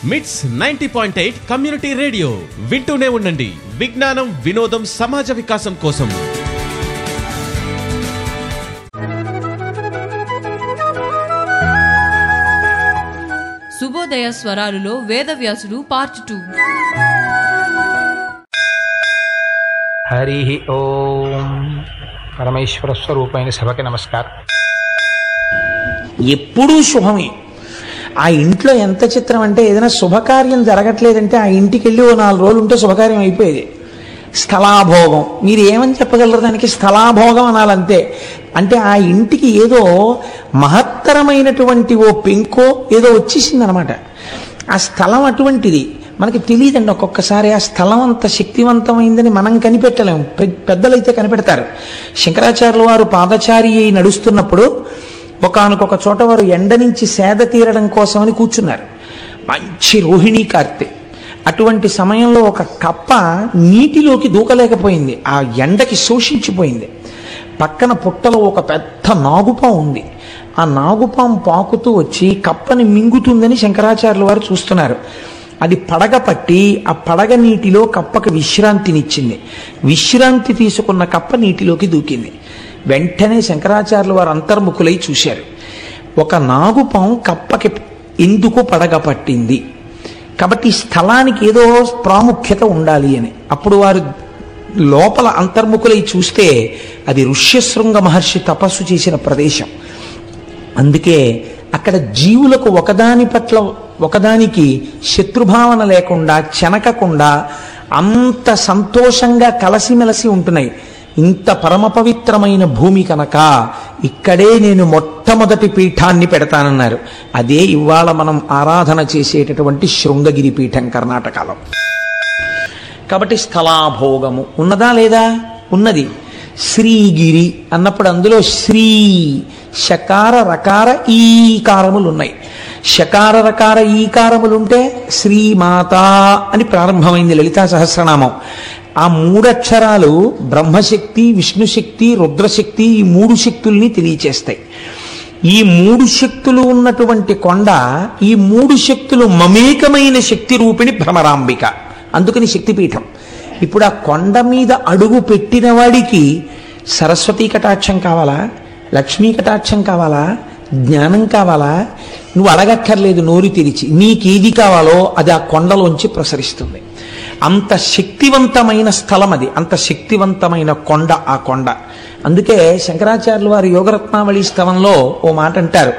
మిట్స్ ninety point eight community radio వింటూనే ఉండండి విజ్ఞానం వినోదం సమాజ వికాసం కోసం శుభోదయ స్వరాలులో వేదవ్యాసుడు పార్ట్ టూ హరి ఓం పరమేశ్వర స్వరూపమైన సభకి నమస్కారం ఎప్పుడూ శుభమే ఆ ఇంట్లో ఎంత చిత్రం అంటే ఏదైనా శుభకార్యం జరగట్లేదంటే ఆ ఇంటికి వెళ్ళి ఓ నాలుగు రోజులు ఉంటే శుభకార్యం అయిపోయేది స్థలాభోగం మీరు ఏమని చెప్పగలరు దానికి స్థలాభోగం అనాలంతే అంటే ఆ ఇంటికి ఏదో మహత్తరమైనటువంటి ఓ పెంకో ఏదో వచ్చేసింది అనమాట ఆ స్థలం అటువంటిది మనకి తెలియదండి ఒక్కొక్కసారి ఆ స్థలం అంత శక్తివంతమైందని మనం కనిపెట్టలేము పె- పెద్దలైతే కనిపెడతారు శంకరాచార్యుల వారు పాదచారి అయి నడుస్తున్నప్పుడు ఒకానొక చోట వారు ఎండ నుంచి సేద తీరడం కోసమని కూర్చున్నారు మంచి రోహిణీ కార్తె అటువంటి సమయంలో ఒక కప్ప నీటిలోకి దూకలేకపోయింది ఆ ఎండకి శోషించిపోయింది పక్కన పుట్టలో ఒక పెద్ద నాగుపాం ఉంది ఆ నాగుపాం పాకుతూ వచ్చి కప్పని మింగుతుందని శంకరాచార్యుల వారు చూస్తున్నారు అది పడగ పట్టి ఆ పడగ నీటిలో కప్పకి విశ్రాంతినిచ్చింది విశ్రాంతి తీసుకున్న కప్ప నీటిలోకి దూకింది వెంటనే శంకరాచార్యుల వారు అంతర్ముఖులై చూశారు ఒక నాగుపాం కప్పకి ఎందుకు పడగ పట్టింది కాబట్టి ఈ స్థలానికి ఏదో ప్రాముఖ్యత ఉండాలి అని అప్పుడు వారు లోపల అంతర్ముఖులై చూస్తే అది ఋష్యశృంగ మహర్షి తపస్సు చేసిన ప్రదేశం అందుకే అక్కడ జీవులకు ఒకదాని పట్ల ఒకదానికి శత్రుభావన లేకుండా చెనకకుండా అంత సంతోషంగా కలసిమెలసి ఉంటున్నాయి ఇంత పరమ పవిత్రమైన భూమి కనుక ఇక్కడే నేను మొట్టమొదటి పీఠాన్ని పెడతానన్నారు అదే ఇవాళ మనం ఆరాధన చేసేటటువంటి శృంగగిరి పీఠం కర్ణాటకలో కాబట్టి స్థలాభోగము ఉన్నదా లేదా ఉన్నది శ్రీగిరి అన్నప్పుడు అందులో శ్రీ శకార రకార ఈకారములు ఉన్నాయి శకార రకార ఈకారములు ఉంటే శ్రీమాత అని ప్రారంభమైంది లలితా సహస్రనామం ఆ మూడక్షరాలు బ్రహ్మశక్తి విష్ణుశక్తి రుద్రశక్తి ఈ మూడు శక్తుల్ని తెలియచేస్తాయి ఈ మూడు శక్తులు ఉన్నటువంటి కొండ ఈ మూడు శక్తులు మమేకమైన శక్తి రూపిణి భ్రమరాంబిక అందుకని శక్తిపీఠం ఇప్పుడు ఆ కొండ మీద అడుగు పెట్టిన వాడికి సరస్వతీ కటాక్షం కావాలా లక్ష్మీ కటాక్షం కావాలా జ్ఞానం కావాలా నువ్వు అడగక్కర్లేదు నోరు తెరిచి నీకేది కావాలో అది ఆ కొండలోంచి ప్రసరిస్తుంది అంత శక్తివంతమైన స్థలం అది అంత శక్తివంతమైన కొండ ఆ కొండ అందుకే శంకరాచార్యులు వారి యోగరత్నావళి స్తవంలో ఓ మాట అంటారు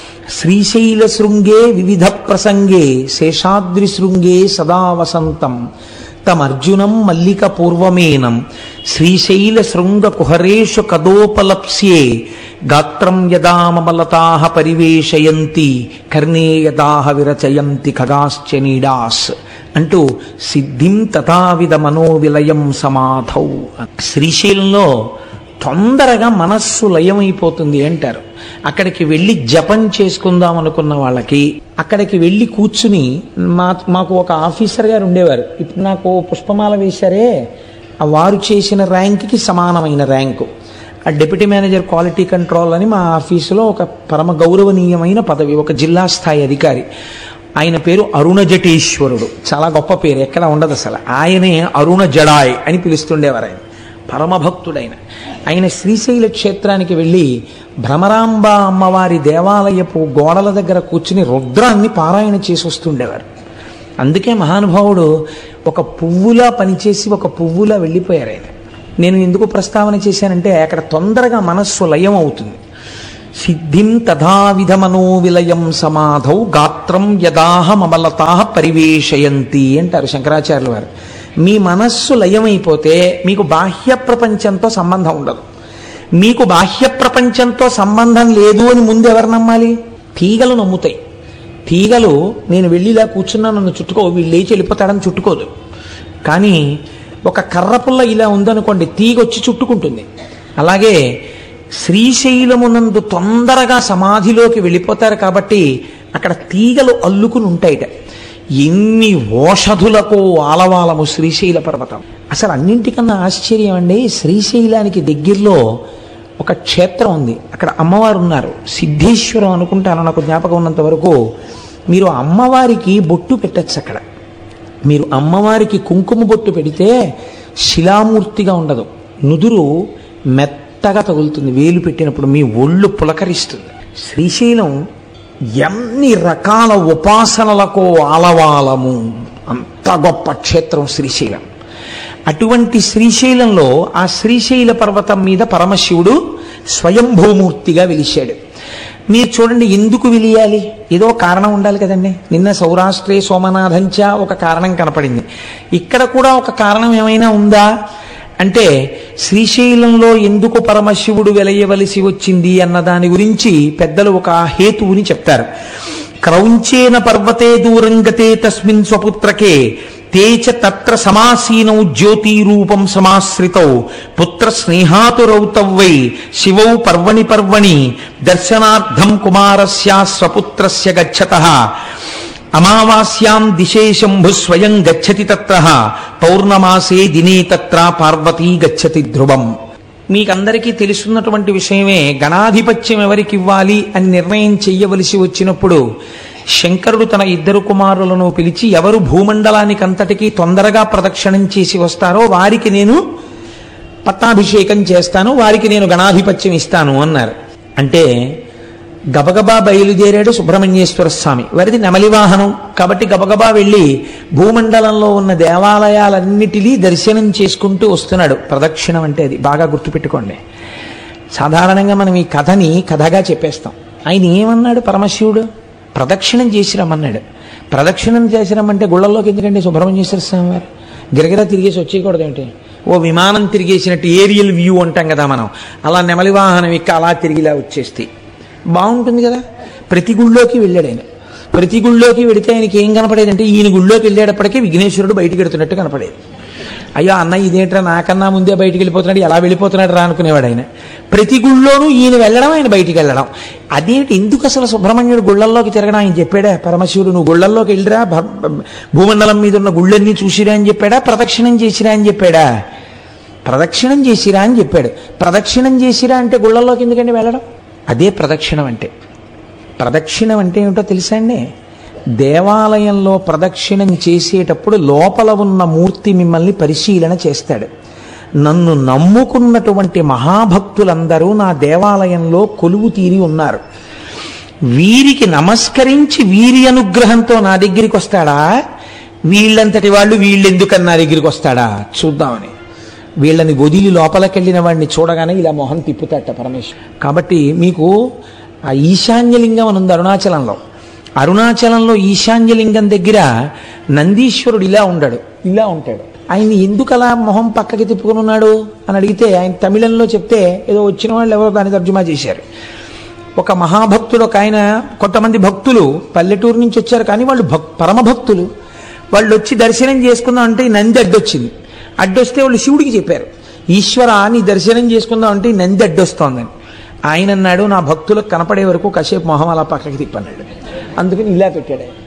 శ్రీశైల శృంగే వివిధ ప్రసంగే శేషాద్రి శృంగే సదా వసంతం తమర్జునం మల్లిక పూర్వమేనం శ్రీశైల శృంగ కుహరేషు కదోపలప్స్యే గాత్రం యదామలతా పరివేశయంతి కర్ణే యదాహ విరచయంతి ఖగాశ్చ నీడాస్ అంటూ సిద్ధిం తథావిధ మనోవిలయం సమాధౌ శ్రీశైలంలో తొందరగా మనస్సు లయమైపోతుంది అంటారు అక్కడికి వెళ్ళి జపం చేసుకుందాం అనుకున్న వాళ్ళకి అక్కడికి వెళ్ళి కూర్చుని మా మాకు ఒక ఆఫీసర్ గారు ఉండేవారు ఇప్పుడు నాకు పుష్పమాల వేశారే ఆ వారు చేసిన ర్యాంక్కి సమానమైన ర్యాంకు ఆ డిప్యూటీ మేనేజర్ క్వాలిటీ కంట్రోల్ అని మా ఆఫీసులో ఒక పరమ గౌరవనీయమైన పదవి ఒక జిల్లా స్థాయి అధికారి ఆయన పేరు అరుణ జటేశ్వరుడు చాలా గొప్ప పేరు ఎక్కడ ఉండదు అసలు ఆయనే అరుణ జడాయ్ అని పిలుస్తుండేవారు ఆయన పరమభక్తుడైన ఆయన శ్రీశైల క్షేత్రానికి వెళ్ళి భ్రమరాంబ అమ్మవారి దేవాలయపు గోడల దగ్గర కూర్చుని రుద్రాన్ని పారాయణ చేసి వస్తుండేవారు అందుకే మహానుభావుడు ఒక పువ్వులా పనిచేసి ఒక పువ్వులా వెళ్ళిపోయారు ఆయన నేను ఎందుకు ప్రస్తావన చేశానంటే అక్కడ తొందరగా మనస్సు లయం అవుతుంది సిద్ధిం తథావిధ మనోవిలయం సమాధౌ గాత్రం యదాహమలతా పరివేశయంతి అంటారు శంకరాచార్యుల వారు మీ మనస్సు లయమైపోతే మీకు బాహ్య ప్రపంచంతో సంబంధం ఉండదు మీకు బాహ్య ప్రపంచంతో సంబంధం లేదు అని ముందు ఎవరు నమ్మాలి తీగలు నమ్ముతాయి తీగలు నేను వెళ్ళి ఇలా కూర్చున్నా నన్ను చుట్టుకో వీళ్ళు లేచి వెళ్ళిపోతాడని చుట్టుకోదు కానీ ఒక కర్రపుల్ల ఇలా ఉందనుకోండి తీగ వచ్చి చుట్టుకుంటుంది అలాగే శ్రీశైలమునందు తొందరగా సమాధిలోకి వెళ్ళిపోతారు కాబట్టి అక్కడ తీగలు అల్లుకుని ఉంటాయిట ఎన్ని ఓషధులకు ఆలవాలము శ్రీశైల పర్వతం అసలు అన్నింటికన్నా ఆశ్చర్యం అండి శ్రీశైలానికి దగ్గరలో ఒక క్షేత్రం ఉంది అక్కడ అమ్మవారు ఉన్నారు సిద్ధేశ్వరం అనుకుంటాను నాకు జ్ఞాపకం ఉన్నంత వరకు మీరు అమ్మవారికి బొట్టు పెట్టచ్చు అక్కడ మీరు అమ్మవారికి కుంకుమ బొట్టు పెడితే శిలామూర్తిగా ఉండదు నుదురు మెత్తగా తగులుతుంది వేలు పెట్టినప్పుడు మీ ఒళ్ళు పులకరిస్తుంది శ్రీశైలం ఎన్ని రకాల ఉపాసనలకు ఆలవాలము అంత గొప్ప క్షేత్రం శ్రీశైలం అటువంటి శ్రీశైలంలో ఆ శ్రీశైల పర్వతం మీద పరమశివుడు స్వయంభూమూర్తిగా వెలిశాడు మీరు చూడండి ఎందుకు వెలియాలి ఏదో కారణం ఉండాలి కదండి నిన్న సౌరాష్ట్రే సోమనాథంచ ఒక కారణం కనపడింది ఇక్కడ కూడా ఒక కారణం ఏమైనా ఉందా అంటే శ్రీశైలంలో ఎందుకు పరమశివుడు వెలయవలసి వచ్చింది అన్న దాని గురించి పెద్దలు ఒక హేతువుని చెప్తారు క్రౌంచేన పర్వతే దూరం గతే తస్మిన్ స్వపుత్రకే తే చ తత్ర సమాసీనౌ జ్యోతిరూపం సమాశ్రితౌ పుత్ర స్నేహాతురౌ తవ్వై శివౌ పర్వణి పర్వణి దర్శనార్థం కుమారస్య స్వపుత్రస్య గచ్చతః అమావాస్యాం దిశే శంభు స్వయం గచ్చతి తత్ర పౌర్ణమాసే దినే తత్ర పార్వతీ గచ్చతి ధ్రువం మీకందరికీ తెలుసున్నటువంటి విషయమే గణాధిపత్యం ఎవరికి ఇవ్వాలి అని నిర్ణయం చెయ్యవలసి వచ్చినప్పుడు శంకరుడు తన ఇద్దరు కుమారులను పిలిచి ఎవరు భూమండలానికి అంతటికీ తొందరగా ప్రదక్షిణం చేసి వస్తారో వారికి నేను పట్టాభిషేకం చేస్తాను వారికి నేను గణాధిపత్యం ఇస్తాను అన్నారు అంటే గబగబా బయలుదేరాడు సుబ్రహ్మణ్యేశ్వర స్వామి వారిది నెమలి వాహనం కాబట్టి గబగబా వెళ్ళి భూమండలంలో ఉన్న దేవాలయాలన్నిటినీ దర్శనం చేసుకుంటూ వస్తున్నాడు ప్రదక్షిణం అంటే అది బాగా గుర్తుపెట్టుకోండి సాధారణంగా మనం ఈ కథని కథగా చెప్పేస్తాం ఆయన ఏమన్నాడు పరమశివుడు ప్రదక్షిణం చేసిరమ్మన్నాడు ప్రదక్షిణం చేసిరమ్మంటే గుళ్ళల్లోకి ఎందుకండి సుబ్రహ్మణ్యేశ్వర స్వామి వారు గిరగిరా తిరిగేసి వచ్చేయకూడదు ఏంటి ఓ విమానం తిరిగేసినట్టు ఏరియల్ వ్యూ అంటాం కదా మనం అలా నెమలి వాహనం ఎక్కి అలా తిరిగిలా వచ్చేస్తే బాగుంటుంది కదా ప్రతి గుళ్ళోకి వెళ్ళాడు ఆయన ప్రతి గుళ్ళోకి వెడితే ఆయనకి ఏం కనపడేదంటే ఈయన గుళ్ళోకి వెళ్ళేటప్పటికీ విఘ్నేశ్వరుడు బయటికి వెడుతున్నట్టు కనపడేది అయ్యో అన్న ఇదేంట్రా నాకన్నా ముందే బయటికి వెళ్ళిపోతున్నాడు ఎలా వెళ్ళిపోతున్నాడు రా అనుకునేవాడు ఆయన ప్రతి గుళ్ళోనూ ఈయన వెళ్ళడం ఆయన బయటికి వెళ్ళడం అదేంటి ఎందుకు అసలు సుబ్రహ్మణ్యుడు గుళ్ళల్లోకి తిరగడం ఆయన చెప్పాడా పరమశివుడు నువ్వు గుళ్ళల్లోకి వెళ్ళిరా భ- భ- భూమండలం మీద ఉన్న గుళ్ళన్నీ చూసిరా అని చెప్పాడా ప్రదక్షిణం చేసిరా అని చెప్పాడా ప్రదక్షిణం చేసిరా అని చెప్పాడు ప్రదక్షిణం చేసిరా అంటే గుళ్ళల్లోకి ఎందుకండి వెళ్ళడం అదే ప్రదక్షిణం అంటే ప్రదక్షిణం అంటే ఏమిటో తెలుసా అండి దేవాలయంలో ప్రదక్షిణం చేసేటప్పుడు లోపల ఉన్న మూర్తి మిమ్మల్ని పరిశీలన చేస్తాడు నన్ను నమ్ముకున్నటువంటి మహాభక్తులందరూ నా దేవాలయంలో కొలువు తీరి ఉన్నారు వీరికి నమస్కరించి వీరి అనుగ్రహంతో నా దగ్గరికి వస్తాడా వీళ్ళంతటి వాళ్ళు వీళ్ళెందుకని నా దగ్గరికి వస్తాడా చూద్దామని వీళ్ళని వదిలి లోపలికెళ్ళిన వాడిని చూడగానే ఇలా మొహం తిప్పుతాట పరమేశ్వరు కాబట్టి మీకు ఆ ఈశాన్యలింగం అని ఉంది అరుణాచలంలో అరుణాచలంలో ఈశాన్యలింగం దగ్గర నందీశ్వరుడు ఇలా ఉండడు ఇలా ఉంటాడు ఆయన ఎందుకు అలా మొహం పక్కకి తిప్పుకుని ఉన్నాడు అని అడిగితే ఆయన తమిళంలో చెప్తే ఏదో వచ్చిన వాళ్ళు ఎవరో దాన్ని తర్జుమా చేశారు ఒక మహాభక్తుడు ఒక ఆయన కొంతమంది భక్తులు పల్లెటూరు నుంచి వచ్చారు కానీ వాళ్ళు భక్ పరమభక్తులు వాళ్ళు వచ్చి దర్శనం చేసుకుందాం అంటే ఈ నంది అడ్డొచ్చింది అడ్డొస్తే వాళ్ళు శివుడికి చెప్పారు ఈశ్వర నీ దర్శనం చేసుకుందాం అంటే ఈ నంది అడ్డొస్తోందని ఆయన అన్నాడు నా భక్తులకు కనపడే వరకు కాసేపు మొహం అలా పక్కకి తిప్పన్నాడు అందుకని ఇలా పెట్టాడు ఆయన.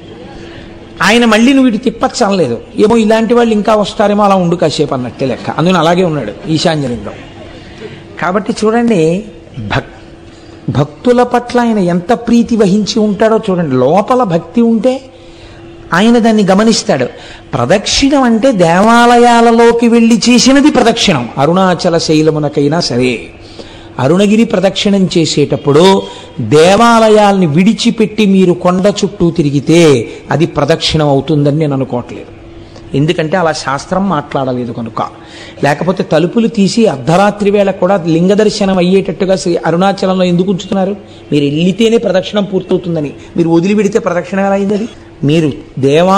ఆయన మళ్ళీ నువ్వు ఇటు తిప్పచ్చు అనలేదు ఏమో ఇలాంటి వాళ్ళు ఇంకా వస్తారేమో అలా ఉండు కాసేపు అన్నట్టే లెక్క అందుకని అలాగే ఉన్నాడు ఈశాన్యలింగం కాబట్టి చూడండి భక్ భక్తుల పట్ల ఆయన ఎంత ప్రీతి వహించి ఉంటాడో చూడండి లోపల భక్తి ఉంటే ఆయన దాన్ని గమనిస్తాడు ప్రదక్షిణం అంటే దేవాలయాలలోకి వెళ్ళి చేసినది ప్రదక్షిణం అరుణాచల శైలమునకైనా సరే అరుణగిరి ప్రదక్షిణం చేసేటప్పుడు దేవాలయాల్ని విడిచిపెట్టి మీరు కొండ చుట్టూ తిరిగితే అది ప్రదక్షిణం అవుతుందని నేను అనుకోవట్లేదు ఎందుకంటే అలా శాస్త్రం మాట్లాడలేదు కనుక లేకపోతే తలుపులు తీసి అర్ధరాత్రి వేళ కూడా లింగ దర్శనం అయ్యేటట్టుగా శ్రీ అరుణాచలంలో ఎందుకు ఉంచుతున్నారు మీరు వెళ్లితేనే ప్రదక్షిణం పూర్తవుతుందని మీరు వదిలిపెడితే ప్రదక్షిణం ఎలా అయింది అది మీరు దేవా